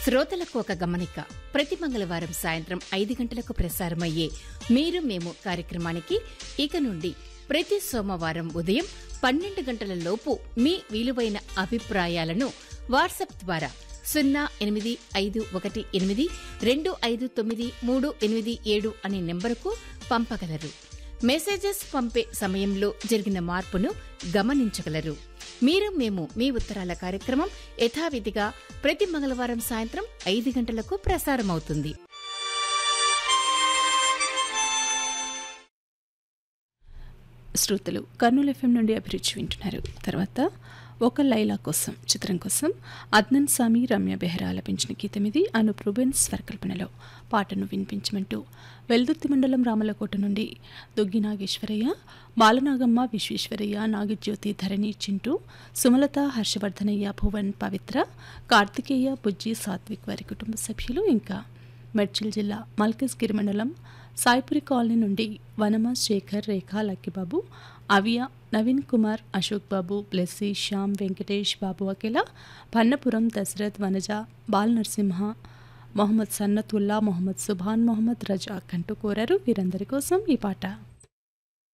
శ్రోతలకు ఒక గమనిక ప్రతి మంగళవారం సాయంత్రం ఐదు గంటలకు ప్రసారమయ్యే మీరు మేము కార్యక్రమానికి ఇక నుండి ప్రతి సోమవారం ఉదయం పన్నెండు గంటల లోపు మీ విలువైన అభిప్రాయాలను వాట్సాప్ ద్వారా సున్నా ఎనిమిది ఐదు ఒకటి ఎనిమిది రెండు ఐదు తొమ్మిది మూడు ఎనిమిది ఏడు అనే నెంబరుకు పంపగలరు మెసేజెస్ పంపే సమయంలో జరిగిన మార్పును గమనించగలరు మీరు మేము మీ ఉత్తరాల కార్యక్రమం యథావిధిగా ప్రతి మంగళవారం సాయంత్రం ఐదు గంటలకు ప్రసారమవుతుంది శ్రోతలు కర్నూలు ఎఫ్ఎం నుండి అభిరుచి వింటున్నారు తర్వాత ఒక లైలా కోసం చిత్రం కోసం అద్నన్ సామి రమ్య బెహ్రా ఆలపించిన గీతం ఇది అనూప్ రూబెన్స్ స్వరకల్పనలో పాటను వినిపించమంటూ వెల్దుర్తి మండలం రామలకోట నుండి దుగ్గి నాగేశ్వరయ్య బాలనాగమ్మ విశ్వేశ్వరయ్య నాగజ్యోతి ధరణి చింటూ సుమలత హర్షవర్ధనయ్య భువన్ పవిత్ర కార్తికేయ బుజ్జి సాత్విక్ వారి కుటుంబ సభ్యులు ఇంకా మెడ్చిల్ జిల్లా మల్కజ్గిరి మండలం సాయిపురి కాలనీ నుండి వనమ శేఖర్ రేఖ లక్కిబాబు అవియా నవీన్ కుమార్ అశోక్ బాబు బ్లెస్సీ శ్యామ్ వెంకటేష్ బాబు అఖిల పన్నపురం దశరథ్ వనజ బాల్ నరసింహ మొహమ్మద్ సన్నతుల్లా మొహమ్మద్ సుభాన్ మొహమ్మద్ రజాక్ అంటూ కోరారు వీరందరి కోసం ఈ పాట